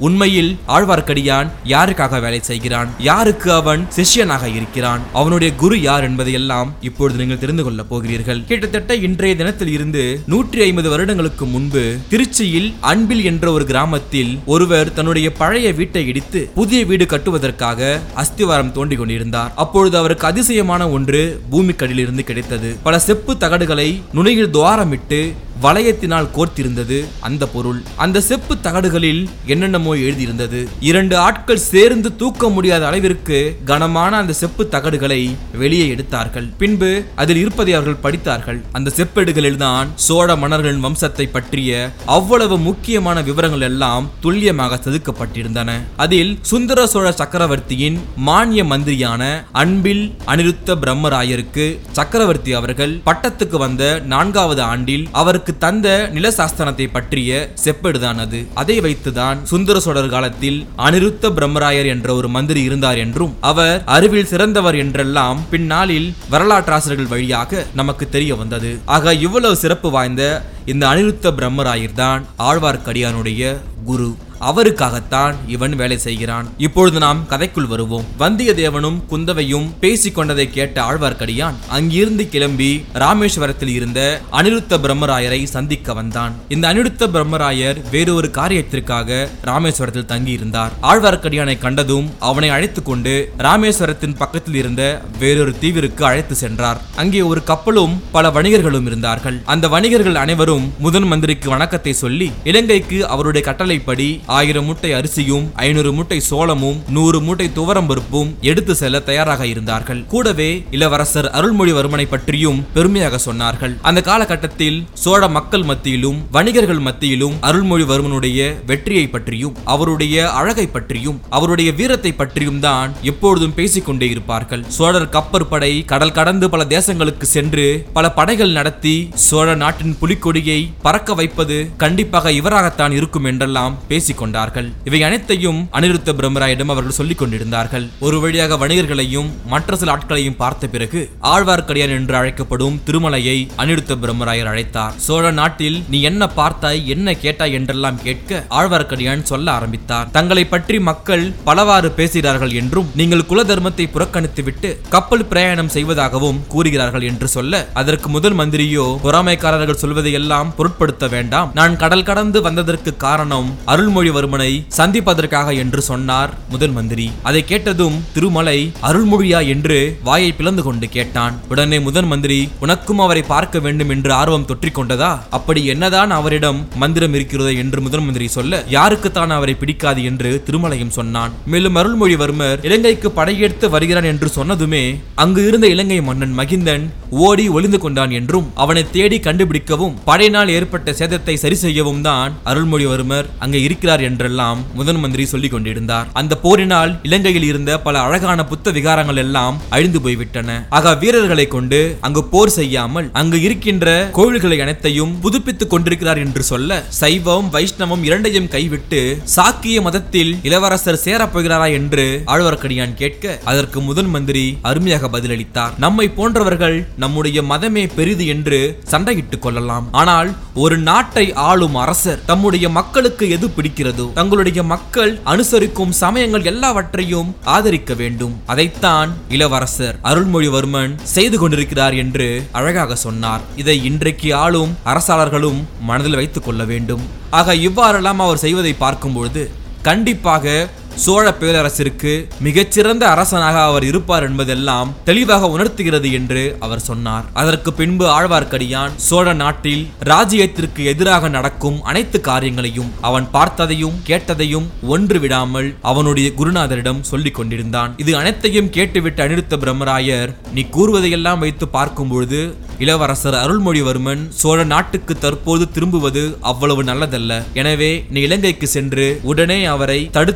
உண்மையில் ஆழ்வார்க்கடியான் யாருக்காக வேலை செய்கிறான் யாருக்கு அவன் சிஷ்யனாக இருக்கிறான் அவனுடைய குரு யார் என்பதையெல்லாம் இப்பொழுது நீங்கள் தெரிந்து கொள்ளப் போகிறீர்கள் கிட்டத்தட்ட இன்றைய தினத்தில் இருந்து நூற்றி ஐம்பது வருடங்களுக்கு முன்பு திருச்சியில் அன்பில் என்ற ஒரு கிராமத்தில் ஒருவர் தன்னுடைய பழைய வீட்டை இடித்து புதிய வீடு கட்டுவதற்காக அஸ்திவாரம் தோண்டி கொண்டிருந்தார் அப்பொழுது அவருக்கு அதிசயமான ஒன்று பூமிக்கடியில் இருந்து கிடைத்தது பல செப்பு தகடுகளை நுனியில் துவாரமிட்டு வளையத்தினால் கோர்த்திருந்தது அந்த பொருள் அந்த செப்பு தகடுகளில் என்னென்னமோ எழுதியிருந்தது இரண்டு ஆட்கள் சேர்ந்து தூக்க முடியாத அளவிற்கு கனமான அந்த செப்பு தகடுகளை வெளியே எடுத்தார்கள் பின்பு அதில் இருப்பதை அவர்கள் படித்தார்கள் அந்த செப்பேடுகளில் தான் சோழ மன்னர்களின் வம்சத்தை பற்றிய அவ்வளவு முக்கியமான விவரங்கள் எல்லாம் துல்லியமாக செதுக்கப்பட்டிருந்தன அதில் சுந்தர சோழ சக்கரவர்த்தியின் மானிய மந்திரியான அன்பில் அனிருத்த பிரம்மராயருக்கு சக்கரவர்த்தி அவர்கள் பட்டத்துக்கு வந்த நான்காவது ஆண்டில் அவருக்கு தந்த நிலசாஸ்திரத்தை பற்றிய செப்பேடுதான் அது அதை வைத்துதான் சுந்தர சோழர் காலத்தில் அனிருத்த பிரம்மராயர் என்ற ஒரு மந்திரி இருந்தார் என்றும் அவர் அறிவில் சிறந்தவர் என்றெல்லாம் பின்னாளில் வரலாற்றாசிரியர்கள் வழியாக நமக்கு தெரிய வந்தது ஆக இவ்வளவு சிறப்பு வாய்ந்த இந்த அனிருத்த பிரம்மராயர் தான் ஆழ்வார்க்கடியானுடைய குரு அவருக்காகத்தான் இவன் வேலை செய்கிறான் இப்பொழுது நாம் கதைக்குள் வருவோம் வந்தியத்தேவனும் குந்தவையும் பேசிக் கொண்டதை கேட்ட ஆழ்வார்க்கடியான் அங்கிருந்து கிளம்பி ராமேஸ்வரத்தில் இருந்த அனிருத்த பிரம்மராயரை சந்திக்க வந்தான் இந்த அனிருத்த பிரம்மராயர் வேறொரு காரியத்திற்காக ராமேஸ்வரத்தில் தங்கியிருந்தார் ஆழ்வார்க்கடியானை கண்டதும் அவனை அழைத்துக் கொண்டு ராமேஸ்வரத்தின் பக்கத்தில் இருந்த வேறொரு தீவிற்கு அழைத்து சென்றார் அங்கே ஒரு கப்பலும் பல வணிகர்களும் இருந்தார்கள் அந்த வணிகர்கள் அனைவரும் முதன் மந்திரிக்கு வணக்கத்தை சொல்லி இலங்கைக்கு அவருடைய கட்டளைப்படி ஆயிரம் மூட்டை அரிசியும் ஐநூறு மூட்டை சோளமும் நூறு மூட்டை துவரம் பருப்பும் எடுத்து செல்ல தயாராக இருந்தார்கள் கூடவே இளவரசர் அருள்மொழிவர்மனை பற்றியும் பெருமையாக சொன்னார்கள் அந்த காலகட்டத்தில் சோழ மக்கள் மத்தியிலும் வணிகர்கள் மத்தியிலும் அருள்மொழிவர்மனுடைய வெற்றியை பற்றியும் அவருடைய அழகை பற்றியும் அவருடைய வீரத்தை பற்றியும் தான் எப்பொழுதும் பேசிக் கொண்டே இருப்பார்கள் சோழர் கப்பற்படை கடல் கடந்து பல தேசங்களுக்கு சென்று பல படைகள் நடத்தி சோழ நாட்டின் புலிக்கொடியை பறக்க வைப்பது கண்டிப்பாக இவராகத்தான் இருக்கும் என்றெல்லாம் பேசிக் கொண்டார்கள் இவை அனைத்தையும் அனிருத்த பிரம்மராயிடம் அவர்கள் சொல்லிக் கொண்டிருந்தார்கள் ஒரு வழியாக வணிகர்களையும் மற்ற சில ஆட்களையும் பார்த்த பிறகு ஆழ்வார்க்கடியான் என்று அழைக்கப்படும் திருமலையை அனிருத்த பிரம்மராயர் அழைத்தார் சோழ நாட்டில் நீ என்ன பார்த்தாய் என்ன கேட்டாய் என்றெல்லாம் கேட்க ஆழ்வார்க்கடியான் சொல்ல ஆரம்பித்தார் தங்களை பற்றி மக்கள் பலவாறு பேசுகிறார்கள் என்றும் நீங்கள் குல தர்மத்தை புறக்கணித்துவிட்டு கப்பல் பிரயாணம் செய்வதாகவும் கூறுகிறார்கள் என்று சொல்ல அதற்கு முதல் மந்திரியோ பொறாமைக்காரர்கள் சொல்வதையெல்லாம் பொருட்படுத்த வேண்டாம் நான் கடல் கடந்து வந்ததற்கு காரணம் அருள்மொழிவர்மனை சந்திப்பதற்காக என்று சொன்னார் முதல் மந்திரி அதை கேட்டதும் திருமலை அருள்மொழியா என்று வாயை பிளந்து கொண்டு கேட்டான் உடனே முதன் மந்திரி உனக்கும் அவரை பார்க்க வேண்டும் என்று ஆர்வம் தொற்றிக் கொண்டதா அப்படி என்னதான் அவரிடம் மந்திரம் இருக்கிறது என்று முதன் மந்திரி சொல்ல யாருக்குத்தான் அவரை பிடிக்காது என்று திருமலையும் சொன்னான் மேலும் அருள்மொழிவர்மர் இலங்கைக்கு படையெடுத்து வருகிறான் என்று சொன்னதுமே அங்கு இருந்த இலங்கை மன்னன் மகிந்தன் ஓடி ஒளிந்து கொண்டான் என்றும் அவனை தேடி கண்டுபிடிக்கவும் படையினால் ஏற்பட்ட சேதத்தை சரி செய்யவும் தான் அருள்மொழிவர்மர் அங்கே இருக்கிறார் என்றெல்லாம் முதன் மந்திரி சொல்லிக் கொண்டிருந்தார் அந்த போரினால் இலங்கையில் இருந்த பல அழகான புத்த விகாரங்கள் எல்லாம் அழிந்து போய்விட்டன ஆக வீரர்களை கொண்டு அங்கு போர் செய்யாமல் அங்கு இருக்கின்ற கோவில்களை அனைத்தையும் புதுப்பித்துக் கொண்டிருக்கிறார் என்று சொல்ல சைவம் வைஷ்ணவம் இரண்டையும் கைவிட்டு சாக்கிய மதத்தில் இளவரசர் சேரப் போகிறாரா என்று ஆழ்வார்க்கடியான் கேட்க அதற்கு முதன் மந்திரி அருமையாக பதிலளித்தார் நம்மை போன்றவர்கள் நம்முடைய மதமே பெரிது என்று சண்டையிட்டுக் கொள்ளலாம் ஆனால் ஒரு நாட்டை ஆளும் அரசர் தம்முடைய மக்களுக்கு எது பிடிக்கிறதோ தங்களுடைய மக்கள் அனுசரிக்கும் சமயங்கள் எல்லாவற்றையும் ஆதரிக்க வேண்டும் அதைத்தான் இளவரசர் அருள்மொழிவர்மன் செய்து கொண்டிருக்கிறார் என்று அழகாக சொன்னார் இதை இன்றைக்கு ஆளும் அரசாளர்களும் மனதில் வைத்துக் கொள்ள வேண்டும் ஆக இவ்வாறெல்லாம் அவர் செய்வதை பார்க்கும்பொழுது கண்டிப்பாக சோழ பேரரசிற்கு மிகச்சிறந்த அரசனாக அவர் இருப்பார் என்பதெல்லாம் தெளிவாக உணர்த்துகிறது என்று அவர் சொன்னார் அதற்கு பின்பு ஆழ்வார்க்கடியான் சோழ நாட்டில் ராஜ்யத்திற்கு எதிராக நடக்கும் அனைத்து காரியங்களையும் அவன் பார்த்ததையும் கேட்டதையும் ஒன்று விடாமல் அவனுடைய குருநாதரிடம் சொல்லிக் கொண்டிருந்தான் இது அனைத்தையும் கேட்டுவிட்டு அனிருத்த பிரம்மராயர் நீ கூறுவதையெல்லாம் வைத்து பார்க்கும்பொழுது இளவரசர் அருள்மொழிவர்மன் சோழ நாட்டுக்கு தற்போது திரும்புவது அவ்வளவு நல்லதல்ல எனவே நீ இலங்கைக்கு சென்று உடனே அவரை தடுத்து நிறுத்த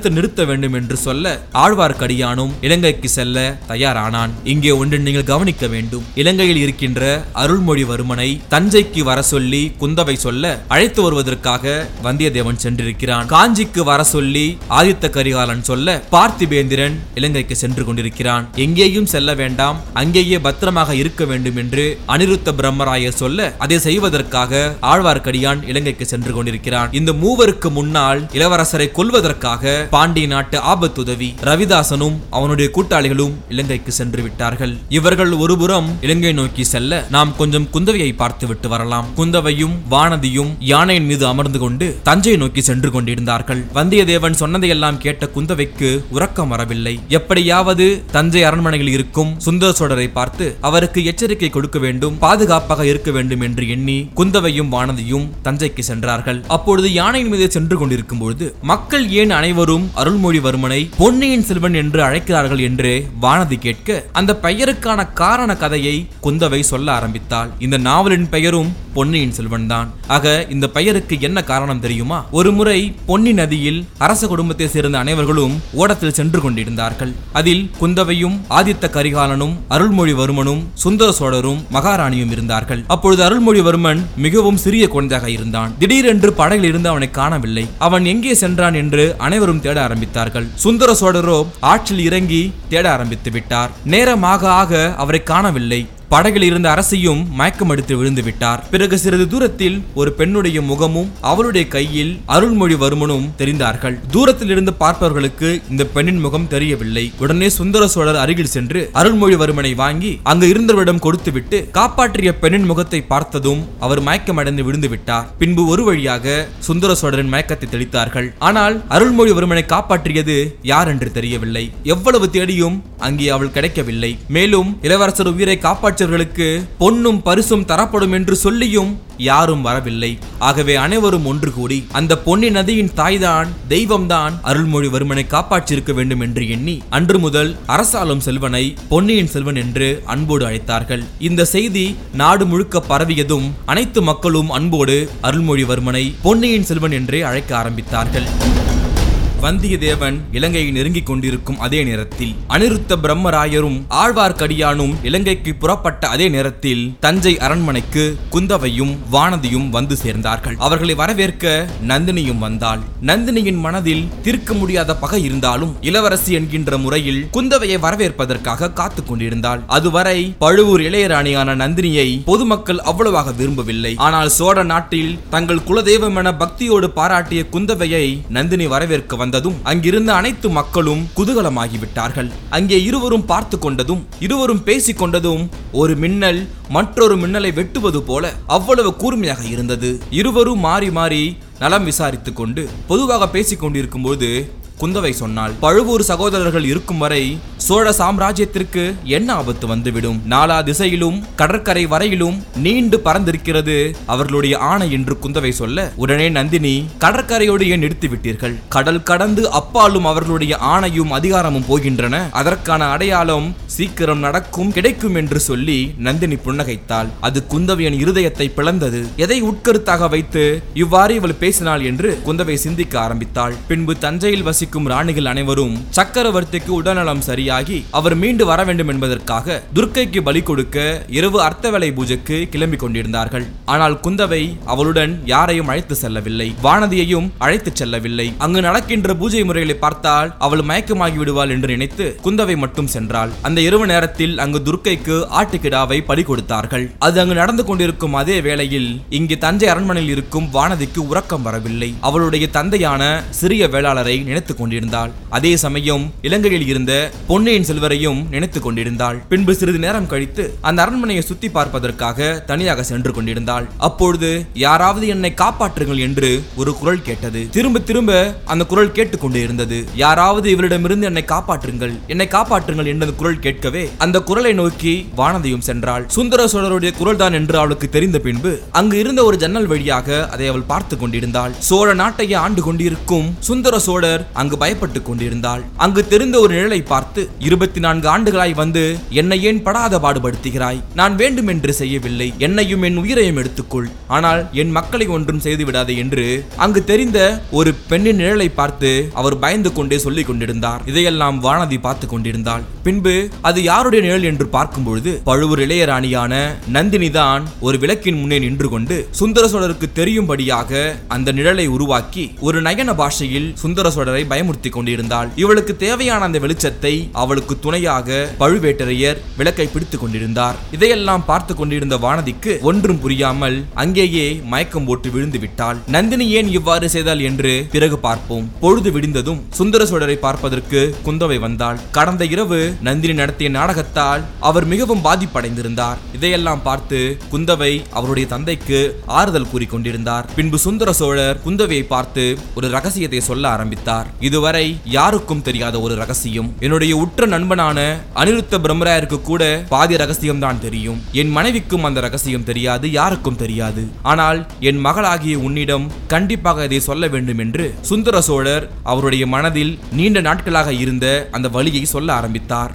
வேண்டும் என்று சொல்ல ஆழ்வார்க்கடியானும் இலங்கைக்கு செல்ல தயாரானான் இங்கே ஒன்று நீங்கள் கவனிக்க வேண்டும் இலங்கையில் இருக்கின்ற அருள்மொழிவர்மனை தஞ்சைக்கு வர சொல்லி குந்தவை சொல்ல அழைத்து வருவதற்காக வந்தியத்தேவன் சென்றிருக்கிறான் காஞ்சிக்கு வர சொல்லி ஆதித்த கரிகாலன் சொல்ல பார்த்திபேந்திரன் இலங்கைக்கு சென்று கொண்டிருக்கிறான் எங்கேயும் செல்ல வேண்டாம் அங்கேயே பத்திரமாக இருக்க வேண்டும் என்று அனிருத்த பிரம்மராயர் சொல்ல அதை செய்வதற்காக ஆழ்வார்க்கடியான் இலங்கைக்கு சென்று கொண்டிருக்கிறான் இந்த மூவருக்கு முன்னால் இளவரசரை கொல்வதற்காக பாண்டிய நாட்டு ஆபத்துதவி ரவிதாசனும் அவனுடைய கூட்டாளிகளும் இலங்கைக்கு சென்று விட்டார்கள் இவர்கள் ஒருபுறம் இலங்கை நோக்கி செல்ல நாம் கொஞ்சம் குந்தவையை பார்த்துவிட்டு வரலாம் குந்தவையும் வானதியும் யானையின் மீது அமர்ந்து கொண்டு தஞ்சை நோக்கி சென்று கொண்டிருந்தார்கள் வந்தியத்தேவன் சொன்னதையெல்லாம் கேட்ட குந்தவைக்கு உறக்கம் வரவில்லை எப்படியாவது தஞ்சை அரண்மனையில் இருக்கும் சுந்தர சோழரை பார்த்து அவருக்கு எச்சரிக்கை கொடுக்க வேண்டும் பாதுகாப்பாக இருக்க வேண்டும் என்று எண்ணி குந்தவையும் வானதியும் தஞ்சைக்கு சென்றார்கள் அப்பொழுது யானையின் மீது சென்று கொண்டிருக்கும் பொழுது மக்கள் ஏன் அனைவரும் அருள்மொழிவர்மனை பொன்னியின் செல்வன் என்று அழைக்கிறார்கள் என்று வானதி கேட்க அந்த பெயருக்கான காரண கதையை குந்தவை சொல்ல ஆரம்பித்தாள் இந்த நாவலின் பெயரும் பொன்னியின் செல்வன் தான் ஆக இந்த பெயருக்கு என்ன காரணம் தெரியுமா ஒரு முறை பொன்னி நதியில் அரச குடும்பத்தை சேர்ந்த அனைவர்களும் ஓடத்தில் சென்று கொண்டிருந்தார்கள் அதில் குந்தவையும் ஆதித்த கரிகாலனும் அருள்மொழிவர்மனும் சுந்தர சோழரும் மகாராணியும் இருந்தார்கள் அப்பொழுது அருள்மொழிவர்மன் மிகவும் சிறிய குழந்தையாக இருந்தான் திடீரென்று படகில் இருந்து அவனை காணவில்லை அவன் எங்கே சென்றான் என்று அனைவரும் தேட ஆரம்பித்தார்கள் சுந்தர சோழரோ ஆற்றில் இறங்கி தேட ஆரம்பித்து விட்டார் நேரமாக ஆக அவரை காணவில்லை படகில் இருந்த அரசியும் மயக்கமடித்து விழுந்து விட்டார் பிறகு சிறிது தூரத்தில் ஒரு பெண்ணுடைய முகமும் அவளுடைய கையில் அருள்மொழிவர்மனும் தெரிந்தார்கள் தூரத்தில் இருந்து பார்ப்பவர்களுக்கு இந்த பெண்ணின் முகம் தெரியவில்லை உடனே சுந்தர சோழர் அருகில் சென்று அருள்மொழிவர்மனை வாங்கி அங்கு இருந்தவரிடம் கொடுத்துவிட்டு காப்பாற்றிய பெண்ணின் முகத்தை பார்த்ததும் அவர் மயக்கமடைந்து விழுந்து விட்டார் பின்பு ஒரு வழியாக சுந்தர சோழரின் மயக்கத்தை தெளித்தார்கள் ஆனால் அருள்மொழிவர்மனை காப்பாற்றியது யார் என்று தெரியவில்லை எவ்வளவு தேடியும் அங்கே அவள் கிடைக்கவில்லை மேலும் இளவரசர் உயிரை காப்பாற்றவர்களுக்கு பொன்னும் பரிசும் தரப்படும் என்று சொல்லியும் யாரும் வரவில்லை ஆகவே அனைவரும் ஒன்று கூடி அந்த பொன்னி நதியின் தாய்தான் தெய்வம்தான் அருள்மொழிவர்மனை காப்பாற்றியிருக்க வேண்டும் என்று எண்ணி அன்று முதல் அரசாளும் செல்வனை பொன்னியின் செல்வன் என்று அன்போடு அழைத்தார்கள் இந்த செய்தி நாடு முழுக்க பரவியதும் அனைத்து மக்களும் அன்போடு அருள்மொழிவர்மனை பொன்னியின் செல்வன் என்றே அழைக்க ஆரம்பித்தார்கள் வந்தியத்தேவன் இலங்கையை நெருங்கிக் கொண்டிருக்கும் அதே நேரத்தில் அனிருத்த பிரம்மராயரும் ஆழ்வார்க்கடியானும் இலங்கைக்கு புறப்பட்ட அதே நேரத்தில் தஞ்சை அரண்மனைக்கு குந்தவையும் வானதியும் வந்து சேர்ந்தார்கள் அவர்களை வரவேற்க நந்தினியும் வந்தாள் நந்தினியின் மனதில் தீர்க்க முடியாத பகை இருந்தாலும் இளவரசி என்கின்ற முறையில் குந்தவையை வரவேற்பதற்காக காத்துக் கொண்டிருந்தாள் அதுவரை பழுவூர் இளையராணியான நந்தினியை பொதுமக்கள் அவ்வளவாக விரும்பவில்லை ஆனால் சோழ நாட்டில் தங்கள் குலதெய்வம் என பக்தியோடு பாராட்டிய குந்தவையை நந்தினி வரவேற்க வந்ததும் அங்கிருந்த அனைத்து மக்களும் குதூகலமாகிவிட்டார்கள் அங்கே இருவரும் பார்த்து கொண்டதும் இருவரும் பேசிக் கொண்டதும் ஒரு மின்னல் மற்றொரு மின்னலை வெட்டுவது போல அவ்வளவு கூர்மையாக இருந்தது இருவரும் மாறி மாறி நலம் விசாரித்துக் கொண்டு பொதுவாக பேசிக் கொண்டிருக்கும்போது குந்தவை சொன்னாள் பழுவூர் சகோதரர்கள் இருக்கும் வரை சோழ சாம்ராஜ்யத்திற்கு என்ன ஆபத்து வந்துவிடும் நாலா திசையிலும் கடற்கரை வரையிலும் நீண்டு பறந்திருக்கிறது அவர்களுடைய ஆணை என்று குந்தவை சொல்ல உடனே நந்தினி கடற்கரையோடு ஏன் நிறுத்தி விட்டீர்கள் கடல் கடந்து அப்பாலும் அவர்களுடைய ஆணையும் அதிகாரமும் போகின்றன அதற்கான அடையாளம் சீக்கிரம் நடக்கும் கிடைக்கும் என்று சொல்லி நந்தினி புன்னகைத்தாள் அது குந்தவையின் இருதயத்தை பிளந்தது எதை உட்கருத்தாக வைத்து இவ்வாறு இவள் பேசினாள் என்று குந்தவை சிந்திக்க ஆரம்பித்தாள் பின்பு தஞ்சையில் வசிக்கும் ராணிகள் அனைவரும் சக்கரவர்த்திக்கு உடல்நலம் சரியாகி அவர் மீண்டு வர வேண்டும் என்பதற்காக துர்க்கைக்கு பலி கொடுக்க இரவு அர்த்தவேளை பூஜைக்கு கிளம்பிக் கொண்டிருந்தார்கள் ஆனால் குந்தவை அவளுடன் யாரையும் அழைத்து செல்லவில்லை வானதியையும் அழைத்துச் செல்லவில்லை அங்கு நடக்கின்ற பூஜை முறைகளை பார்த்தால் அவள் மயக்கமாகி விடுவாள் என்று நினைத்து குந்தவை மட்டும் சென்றாள் அந்த இரவு நேரத்தில் அங்கு துர்க்கைக்கு ஆட்டுக்கிடாவை பலி கொடுத்தார்கள் அது அங்கு நடந்து கொண்டிருக்கும் அதே வேளையில் இங்கு தஞ்சை அரண்மனையில் இருக்கும் வானதிக்கு உறக்கம் வரவில்லை அவளுடைய தந்தையான சிறிய வேளாளரை நினைத்துக் கொண்டிருந்தாள் அதே சமயம் இலங்கையில் இருந்த பொன்னியின் செல்வரையும் நினைத்துக் கொண்டிருந்தாள் பின்பு சிறிது நேரம் கழித்து அந்த அரண்மனையை சுத்தி பார்ப்பதற்காக தனியாக சென்று கொண்டிருந்தாள் அப்பொழுது யாராவது என்னை காப்பாற்றுங்கள் என்று ஒரு குரல் கேட்டது திரும்ப திரும்ப அந்த குரல் கேட்டுக்கொண்டே இருந்தது யாராவது இவரிடமிருந்து என்னை காப்பாற்றுங்கள் என்னை காப்பாற்றுங்கள் என்ற குரல் கேட்கவே அந்த குரலை நோக்கி வானதியும் சென்றாள் சுந்தர சோழருடைய குரல் தான் என்று அவளுக்கு தெரிந்த பின்பு அங்கு இருந்த ஒரு ஜன்னல் வழியாக அதை அவள் பார்த்து கொண்டிருந்தாள் கொண்டிருந்தாள் சோழ நாட்டையே ஆண்டு கொண்டிருக்கும் சுந்தர சோழர் அங்கு பயப்பட்டு கொண்டிருந்தாள் அங்கு தெரிந்த ஒரு நிழலை பார்த்து இருபத்தி நான்கு ஆண்டுகளாய் வந்து என்னை ஏன் படாத பாடுபடுத்துகிறாய் நான் வேண்டுமென்று செய்யவில்லை என்னையும் என் உயிரையும் எடுத்துக்கொள் ஆனால் என் மக்களை ஒன்றும் செய்து விடாதே என்று அங்கு தெரிந்த ஒரு பெண்ணின் நிழலை பார்த்து அவர் பயந்து கொண்டே சொல்லிக் கொண்டிருந்தார் இதையெல்லாம் வானதி பார்த்து கொண்டிருந்தாள் பின்பு அது யாருடைய நிழல் என்று பார்க்கும் பொழுது பழுவூர் இளையராணியான நந்தினி தான் ஒரு விளக்கின் முன்னே நின்று கொண்டு சுந்தர சோழருக்கு தெரியும்படியாக அந்த நிழலை உருவாக்கி ஒரு நயன பாஷையில் சுந்தர சோழரை பயமுறுத்தி கொண்டிருந்தாள் இவளுக்கு தேவையான அந்த வெளிச்சத்தை அவளுக்கு துணையாக பழுவேட்டரையர் விளக்கை பிடித்துக் கொண்டிருந்தார் இதையெல்லாம் பார்த்து கொண்டிருந்த வானதிக்கு ஒன்றும் புரியாமல் அங்கேயே மயக்கம் போட்டு விழுந்து விட்டாள் நந்தினி ஏன் இவ்வாறு செய்தாள் என்று பிறகு பார்ப்போம் பொழுது விடிந்ததும் சுந்தர சோழரை பார்ப்பதற்கு குந்தவை வந்தாள் கடந்த இரவு நந்தினி நடத்திய நாடகத்தால் அவர் மிகவும் பாதிப்படைந்திருந்தார் இதையெல்லாம் பார்த்து குந்தவை அவருடைய தந்தைக்கு ஆறுதல் கூறிக்கொண்டிருந்தார் பின்பு சுந்தர சோழர் குந்தவையை பார்த்து ஒரு ரகசியத்தை சொல்ல ஆரம்பித்தார் இதுவரை யாருக்கும் தெரியாத ஒரு ரகசியம் என்னுடைய உற்ற நண்பனான அனிருத்த பிரம்மராயருக்கு கூட பாதி ரகசியம் தான் தெரியும் என் மனைவிக்கும் அந்த ரகசியம் தெரியாது யாருக்கும் தெரியாது ஆனால் என் மகளாகிய உன்னிடம் கண்டிப்பாக இதை சொல்ல வேண்டும் என்று சுந்தர சோழர் அவருடைய மனதில் நீண்ட நாட்களாக இருந்த அந்த வழியை சொல்ல ஆரம்பித்தார்